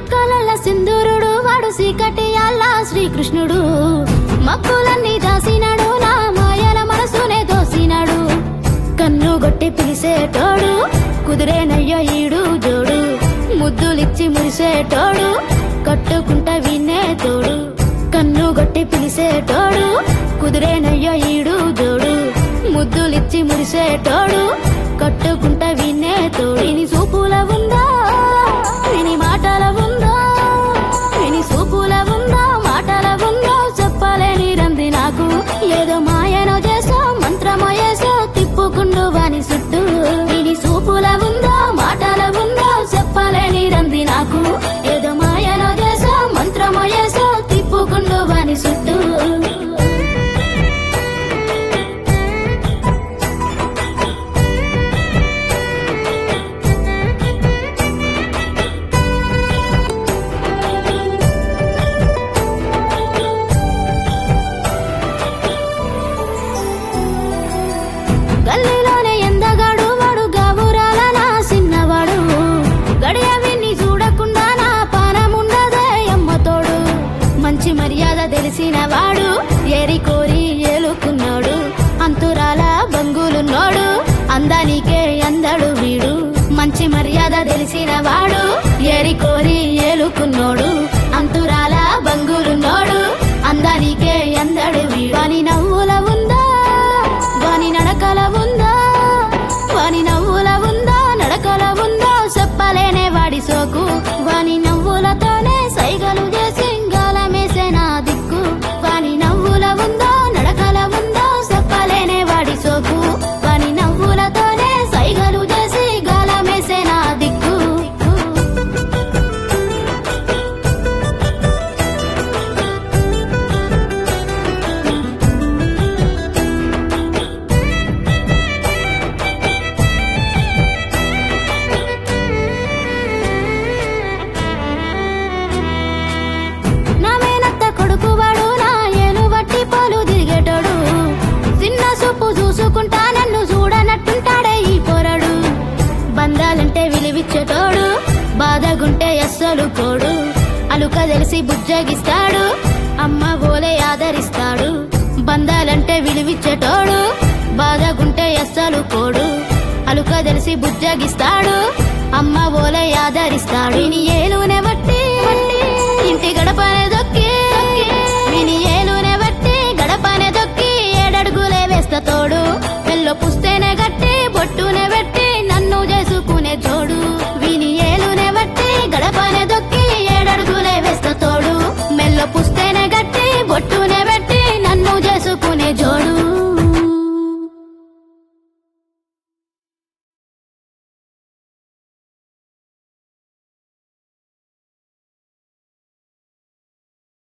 చుక్కల సింధూరుడు వాడు సీకటియాల శ్రీకృష్ణుడు మక్కులన్నీ దాసినాడు నా మాయల మనసునే దోసినాడు కన్ను గొట్టి పిలిసేటోడు కుదిరేనయ్యో ఈడు జోడు ముద్దులిచ్చి మురిసేటోడు కట్టుకుంట వినే తోడు కన్ను గొట్టి పిలిసేటోడు కుదిరేనయ్యో ఈడు జోడు ముద్దులిచ్చి మురిసేటోడు కట్టుకుంట వినే తోడు విని సూపుల ఉందా విని మాటల ఉందా విని సూపుల ఉందా మాటల ఉందా చెప్పలేని రంది నాకు ఏదో మాయనో చేసో మంత్రమో చేసో తిప్పుకుండు వాని చుట్టూ విని సూపుల ఉందా మాటల ఉందా చెప్పలేని రంది నాకు ఏదో మాయనో చేసో మంత్రమో చేసో తిప్పుకుండు వాని చుట్టూ గల్లీలోనే ఎందగాడు వాడు గాబురాల నా చిన్నవాడు గడియ విని చూడకుండా నా పానముండదే అమ్మతోడు మంచి మర్యాద తెలిసిన వాడు ఏరి కోరి ఏలుకున్నాడు అంతురాల బంగులున్నోడు అందానికే అందడు వీడు మంచి మర్యాద తెలిసిన వాడు ఏరి కోరి ఏలుకున్నోడు అంతురాల బంగులున్నోడు అందానికే అందడు వీడు వాని నవ్వుల ఉందా వాని నడకల ఉందా వాని నవ్వుల ఉందా నడకల ఉందా చెప్పలేనే వాడి సోకు వాని నవ్వులతోనే సైగలు చేసి గాలమేసే నా దిక్కు వాని నవ్వుల ఉందా నడకల ఉందా చెప్పలేనే వాడి సోకు వాని నవ్వులతోనే సైగలు చేసి గాలమేసే నా దిక్కు నా మేనత్త కొడుకు వాడు నా ఏలు బట్టి పోలు తిరిగేటోడు చిన్న చూపు చూసుకుంటా నన్ను చూడనట్టుంటాడే ఈ పోరడు బంధాలంటే విలువిచ్చేటోడు బాధగుంటే అస్సలు కోడు అలుక తెలిసి బుజ్జగిస్తాడు అమ్మ ఓలే ఆదరిస్తాడు బంధాలంటే విలువిచ్చేటోడు బాధగుంటే అస్సలు కోడు అలుక తెలిసి బుజ్జగిస్తాడు అమ్మ ఓలే ఆదరిస్తాడు నీ ఏలునే